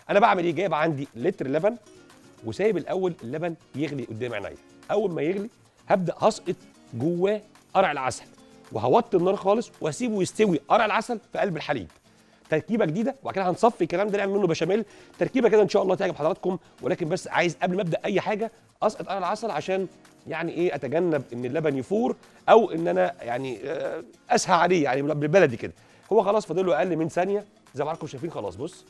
انا بعمل ايه جايب عندي لتر لبن وسايب الاول اللبن يغلي قدام عينيا اول ما يغلي هبدا هسقط جواه قرع العسل وهوطي النار خالص واسيبه يستوي قرع العسل في قلب الحليب تركيبه جديده وبعد كده هنصفي الكلام ده نعمل منه بشاميل تركيبه كده ان شاء الله تعجب حضراتكم ولكن بس عايز قبل ما ابدا اي حاجه اسقط قرع العسل عشان يعني ايه اتجنب ان اللبن يفور او ان انا يعني آه، اسهى عليه يعني بالبلدي كده هو خلاص فاضل له اقل من ثانيه زي ما حضراتكم شايفين خلاص بص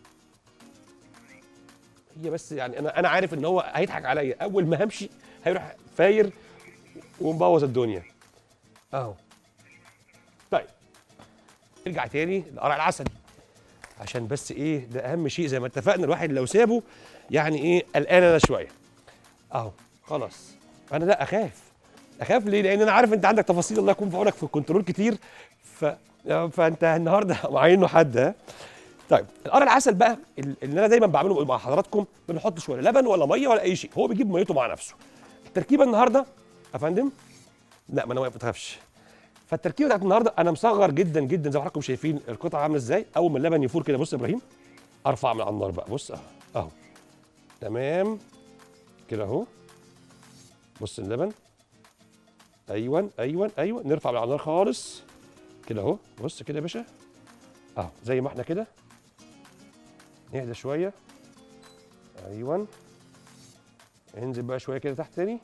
هي بس يعني انا انا عارف ان هو هيضحك عليا اول ما همشي هيروح فاير ومبوظ الدنيا اهو طيب نرجع تاني لقرع العسل عشان بس ايه ده اهم شيء زي ما اتفقنا الواحد لو سابه يعني ايه قلقان انا شويه اهو خلاص انا لا اخاف اخاف ليه لان انا عارف انت عندك تفاصيل الله يكون في عونك في الكنترول كتير ف... فانت النهارده معينه حد ها طيب القرع العسل بقى ال- اللي انا دايما بعمله مع حضراتكم ما بنحطش ولا لبن ولا ميه ولا اي شيء هو بيجيب ميته مع نفسه التركيبه النهارده يا فندم لا ما انا واقف ما تخافش فالتركيبه بتاعت النهارده انا مصغر جدا جدا زي ما حضراتكم شايفين القطعه عامله ازاي اول ما اللبن يفور كده بص يا ابراهيم ارفع من على النار بقى بص اهو اهو تمام كده اهو بص اللبن ايوه ايوه ايوه نرفع من على النار خالص كده اهو بص كده يا باشا اهو زي ما احنا كده نهدى شويه ايوه انزل بقى شويه كده تحت تاني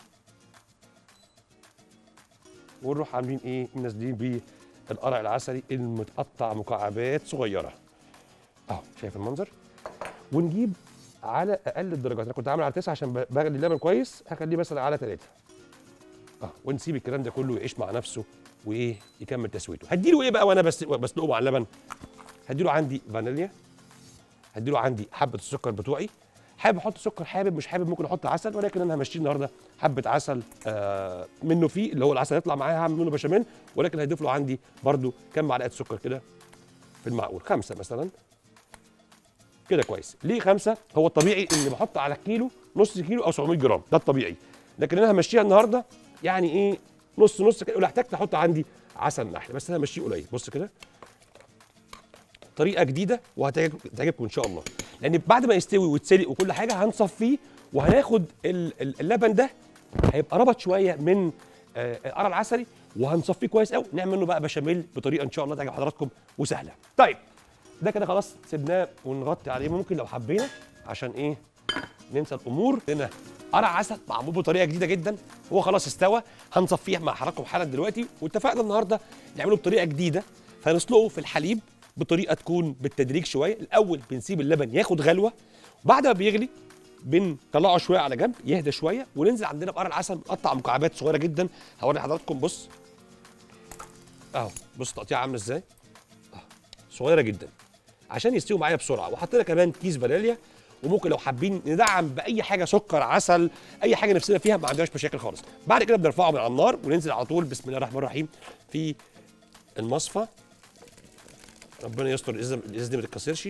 ونروح عاملين ايه منزلين بيه القرع العسلي المتقطع مكعبات صغيره اهو شايف المنظر ونجيب على اقل الدرجات انا كنت عامل على 9 عشان ب- بغلي اللبن كويس هخليه مثلا على 3 اه ونسيب الكلام ده كله يعيش مع نفسه وايه يكمل تسويته هديله ايه بقى وانا بس بسلقه مع اللبن هديله عندي فانيليا هديله عندي حبه السكر بتوعي حابب احط سكر حابب مش حابب ممكن احط عسل ولكن انا همشيه النهارده حبه عسل آه منه فيه اللي هو العسل يطلع معايا هعمل منه بشاميل ولكن هيضيف له عندي برده كام معلقه سكر كده في المعقول خمسه مثلا كده كويس ليه خمسه هو الطبيعي اللي بحط على الكيلو نص كيلو او 700 جرام ده الطبيعي لكن انا همشيها النهارده يعني ايه نص نص كده ولو احتجت احط عندي عسل نحل بس انا همشيه قليل بص كده طريقه جديده وهتعجبكم ان شاء الله لان بعد ما يستوي ويتسلق وكل حاجه هنصفيه وهناخد ال- ال- اللبن ده هيبقى ربط شويه من آه، القرع العسلي وهنصفيه كويس قوي نعمل منه بقى بشاميل بطريقه ان شاء الله تعجب حضراتكم وسهله طيب ده كده خلاص سيبناه ونغطي عليه ممكن لو حبينا عشان ايه ننسى الامور هنا قرع عسل معمول بطريقه جديده جدا هو خلاص استوى هنصفيه مع حضراتكم حالا دلوقتي واتفقنا النهارده نعمله بطريقه جديده هنسلقه في الحليب بطريقه تكون بالتدريج شويه الاول بنسيب اللبن ياخد غلوه وبعد ما بيغلي بنطلعه شويه على جنب يهدى شويه وننزل عندنا بقرع العسل مقطع مكعبات صغيره جدا هوري حضراتكم بص اهو بص تقطيعه عامله ازاي أهو، صغيره جدا عشان يستوي معايا بسرعه وحطينا كمان كيس فانيليا وممكن لو حابين ندعم باي حاجه سكر عسل اي حاجه نفسنا فيها ما عندناش مشاكل خالص بعد كده بنرفعه من على النار وننزل على طول بسم الله الرحمن الرحيم في المصفى ربنا يستر الازازه الازازه دي ما تتكسرش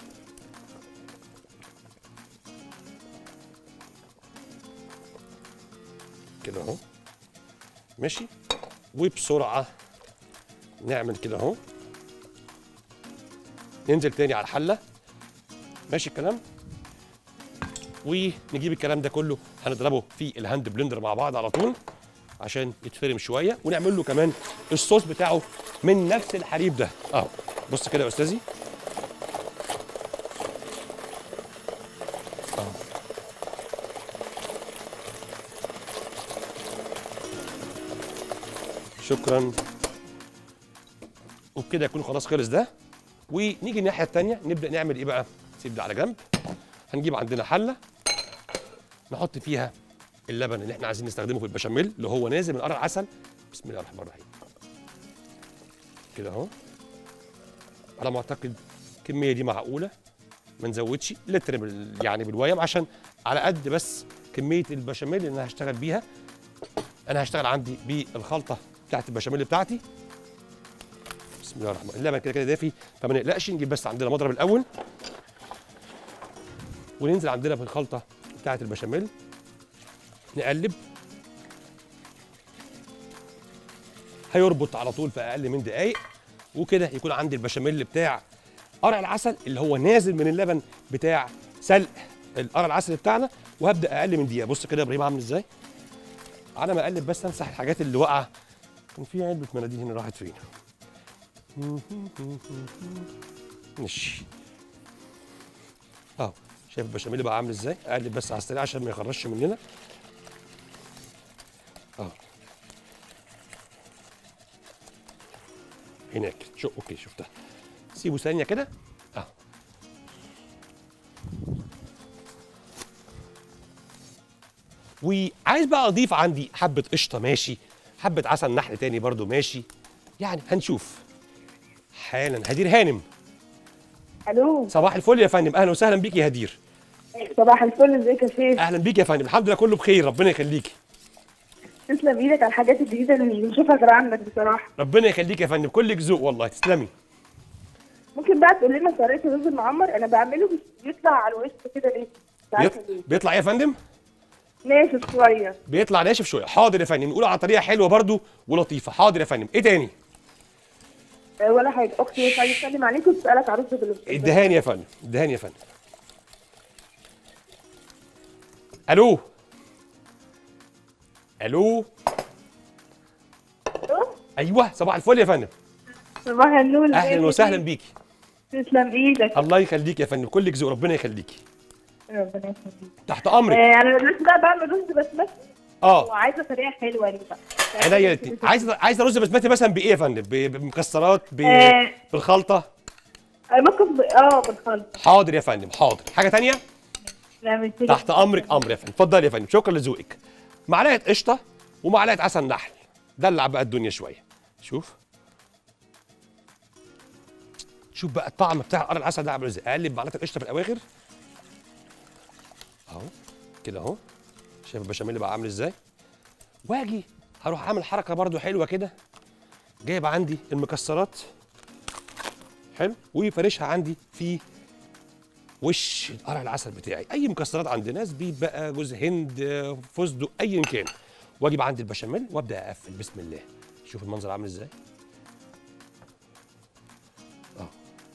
كده اهو ماشي وبسرعه نعمل كده اهو ننزل تاني على الحله ماشي الكلام ونجيب الكلام ده كله هنضربه في الهاند بلندر مع بعض على طول عشان يتفرم شويه ونعمل له كمان الصوص بتاعه من نفس الحليب ده اهو بص كده يا استاذي اهو شكرا وبكده يكون خلاص خلص ده ونيجي الناحيه الثانيه نبدا نعمل ايه بقى سيب ده على جنب هنجيب عندنا حله نحط فيها اللبن اللي احنا عايزين نستخدمه في البشاميل اللي هو نازل من قرع العسل بسم الله الرحمن الرحيم كده اهو على ما اعتقد الكميه دي معقوله ما نزودش لتر بال يعني بالويم عشان على قد بس كميه البشاميل اللي انا هشتغل بيها انا هشتغل عندي بالخلطه بتاعت البشاميل بتاعتي بسم الله الرحمن الرحيم اللبن كده كده دافي فما نقلقش نجيب بس عندنا مضرب الاول وننزل عندنا في الخلطه بتاعت البشاميل نقلب هيربط على طول في اقل من دقايق وكده يكون عندي البشاميل بتاع قرع العسل اللي هو نازل من اللبن بتاع سلق القرع العسل بتاعنا وهبدا اقل من دقيقه بص كده يا ابراهيم عامل ازاي على ما اقلب بس امسح الحاجات اللي واقعه كان في علبه مناديل هنا راحت فين ماشي اهو شايف البشاميل بقى عامل ازاي اقلب بس على السريع عشان ما يخرجش مننا اه هناك شو اوكي شفتها سيبه ثانيه كده اه وعايز بقى اضيف عندي حبه قشطه ماشي حبه عسل نحل تاني برضو ماشي يعني هنشوف حالا هدير هانم الو صباح الفل يا فندم اهلا وسهلا بيك يا هدير صباح الفل ازيك يا شيخ اهلا بيك يا فندم الحمد لله كله بخير ربنا يخليكي تسلم ايدك على الحاجات الجديده اللي مش بنشوفها غير عندك بصراحه ربنا يخليك يا فندم كلك ذوق والله تسلمي ممكن بقى تقول لنا طريقه الرز المعمر انا بعمله بس بيطلع على الوش كده ليه مش عارفه بيط... ليه بيطلع ايه يا فندم ناشف شويه بيطلع ناشف شويه حاضر يا فندم نقول على طريقه حلوه برضو ولطيفه حاضر يا فندم ايه تاني أه ولا حاجه اختي مش عايزه تسلم عليك وتسالك على رز بالرز ادهاني يا فندم ادهاني يا فندم الو الو ايوه صباح الفل يا فندم صباح النور ازيك اهلا يا وسهلا شيخ؟ بيكي تسلم ايدك الله يخليك يا فندم كلك ذوق ربنا يخليكي ربنا يخليك تحت امرك آه، انا دلوقتي بقى بعمل رز بسمتي اه وعايزه طريقه حلوه ليه بقى عينيا الاتنين عايز عايز رز بسمتي مثلا بايه يا فندم ب- بمكسرات ب... آه. بالخلطه آه، ممكن ب... اه بالخلط حاضر يا فندم حاضر حاجه تانية نعمل كده تحت امرك امر يا فندم اتفضل يا فندم شكرا لذوقك معلقه قشطه ومعلقه عسل نحل دلع بقى الدنيا شويه شوف شوف بقى الطعم بتاع قرن العسل ده عامل ازاي اقلب معلقه القشطه في الاواخر اهو كده اهو شايف البشاميل بقى عامل ازاي واجي هروح اعمل حركه برضو حلوه كده جايب عندي المكسرات حلو وفارشها عندي في وش قرع العسل بتاعي اي مكسرات عندنا زبيب بقى جوز هند آه، فستق ايا كان واجيب عندي البشاميل وابدا اقفل بسم الله شوف المنظر عامل ازاي اه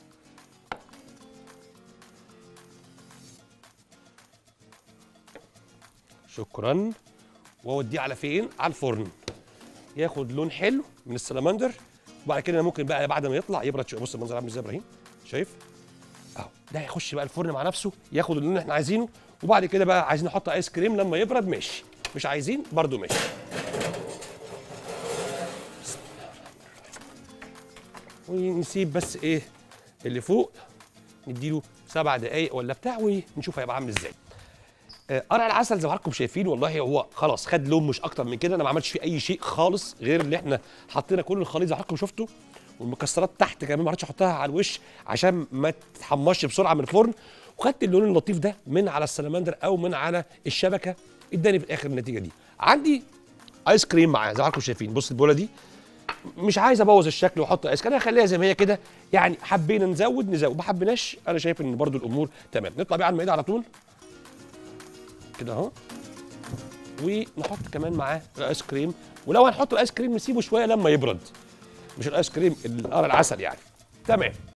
شكرا واوديه على فين على الفرن ياخد لون حلو من السلمندر وبعد كده ممكن بقى بعد ما يطلع يبرد شويه بص المنظر عامل ازاي يا ابراهيم شايف اهو ده هيخش بقى الفرن مع نفسه ياخد اللون اللي احنا عايزينه وبعد كده بقى عايزين نحط ايس كريم لما يبرد ماشي مش عايزين برضو ماشي بسم الله الرحمن الرحيم. ونسيب بس ايه اللي فوق نديله سبع دقايق ولا بتاع ونشوف هيبقى عامل ازاي آه، قرع العسل زي ما حضراتكم شايفين والله هو خلاص خد لون مش اكتر من كده انا ما عملتش فيه اي شيء خالص غير اللي احنا حطينا كل الخليط زي ما حضراتكم شفتوا والمكسرات تحت كمان ما رضيتش احطها على الوش عشان ما تتحمرش بسرعه من الفرن وخدت اللون اللطيف ده من على السلمندر او من على الشبكه اداني في الاخر النتيجه دي عندي ايس كريم معاه زي ما حضراتكم شايفين بص البوله دي مش عايز ابوظ الشكل واحط ايس كريم اخليها زي ما هي كده يعني حبينا نزود نزود ما حبيناش انا شايف ان برضو الامور تمام نطلع بقى على المائده على طول كده اهو ونحط كمان معاه الايس كريم ولو هنحط الايس كريم نسيبه شويه لما يبرد مش الايس كريم القرع العسل يعني تمام